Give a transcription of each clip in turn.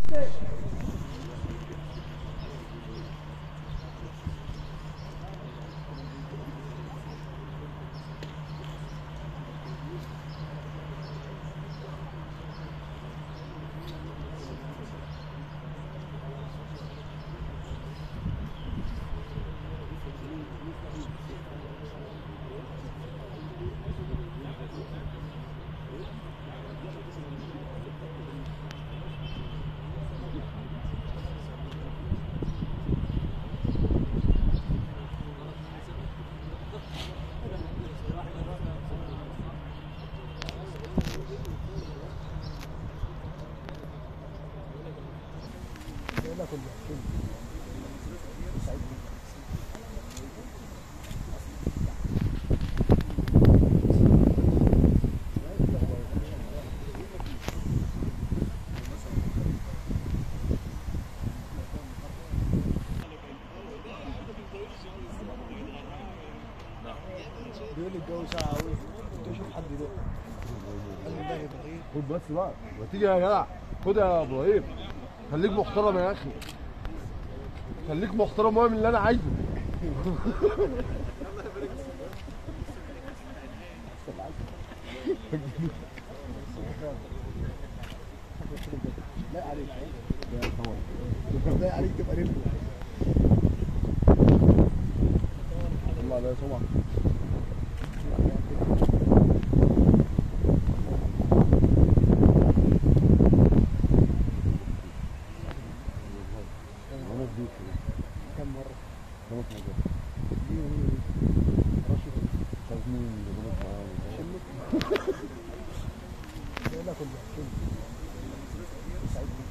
بيقول لي الجو ساعة قوي كنت اشوف حد يدق قال لي ده ابراهيم خد بس بقى ما تيجي يا جدع خد يا ابراهيم خليك محترم يا اخي خليك محترم هو من اللي انا عايزه لا عليك لا عليك تبقى رمل الله عليا سمعة كم مرة خمس مرات دي ومين رشيد شايف مين اللي غلط معاه شلك لا لا كله شلك سعيد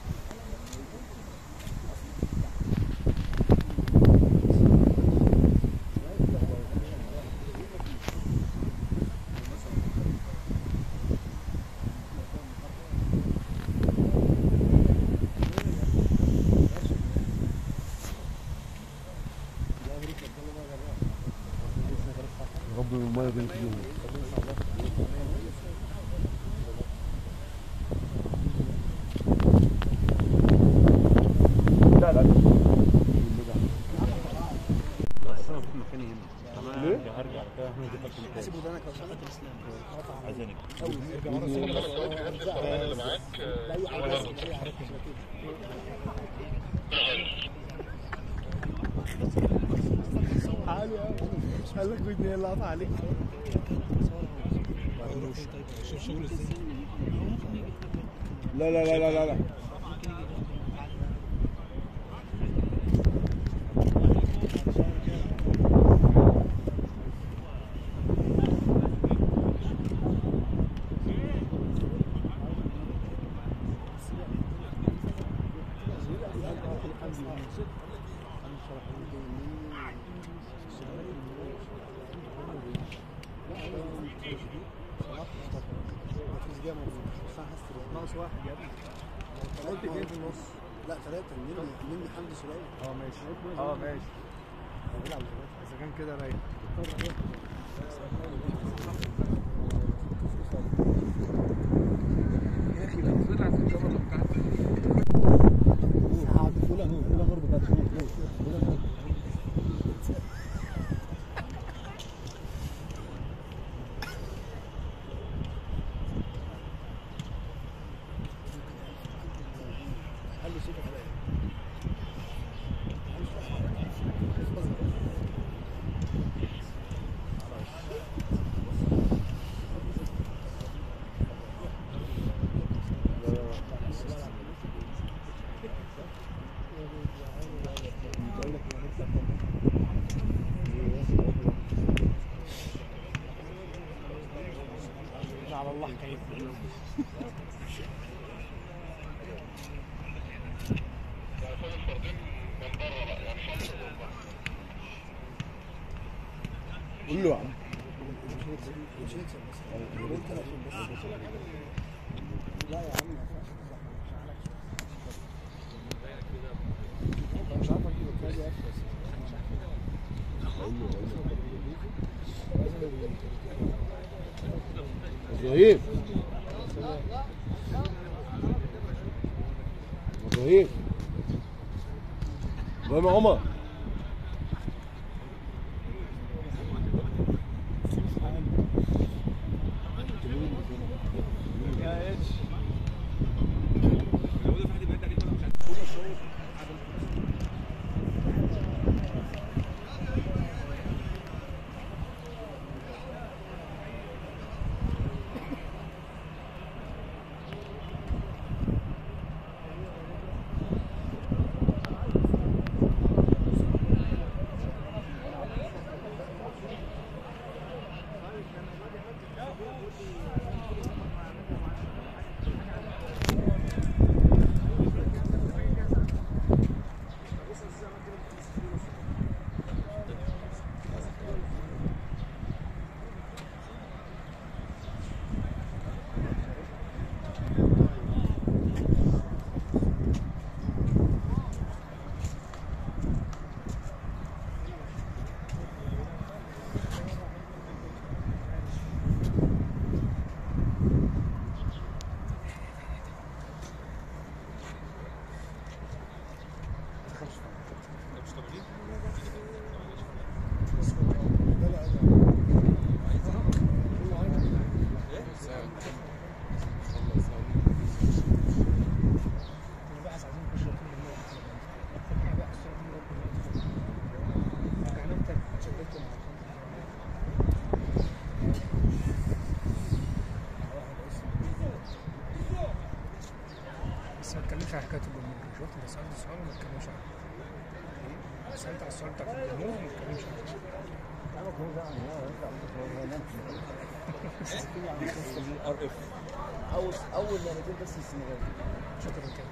يا رب الميه دي تجيبه لا لا ليه؟ حاسب ودانك لو سمحت الاسلام عالي قوي قال لك ودني اللي قطع عليك لا لا لا لا لا لا ناقص واحد يا ابني ثلاثة جاي في النص لا ثلاثة مني مني حمدي سليمان اه ماشي اه ماشي بيلعب اذا كان كده رايق يا اخي لو طلع في الجبل بتاعتي علي صوتك عليا على الله كيف قول له يا عم مش هيكسب بس انت عشان بس لا يا عم ما ينفعش أنا مش عارف اجيب الكلام ده بس ابراهيم ابراهيم ابراهيم يا عمر بس ما تتكلمش على حكايه الجمهور شفت انت سالت السؤال وما تتكلمش عنه سالت على السؤال بتاع الجمهور وما تتكلمش عنه ار اف اول اول لعبتين بس السنغال شكرا كده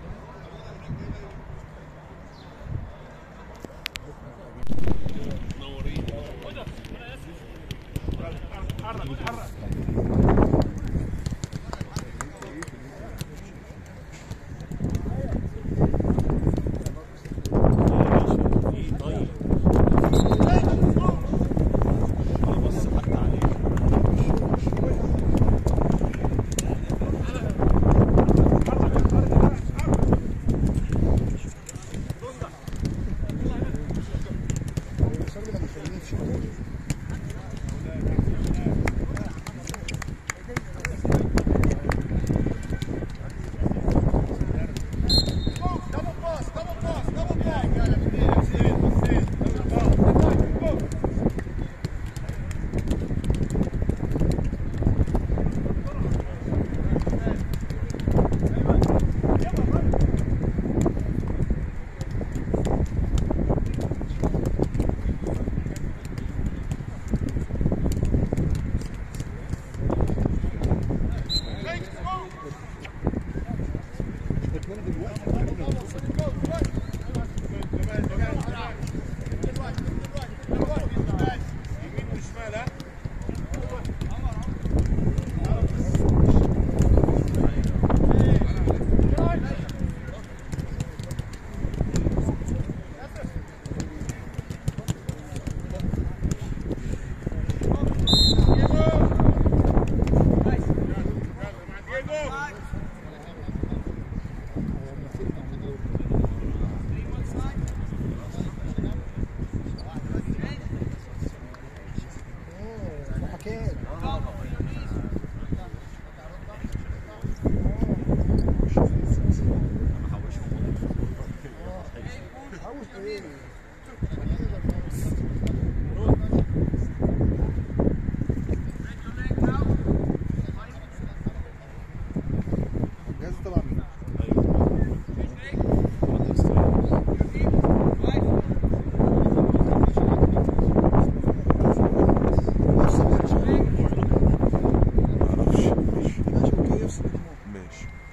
حكايه حوش ايه الجهاز طبعا معرفش ماشي ماشي اوكي يفصل ماشي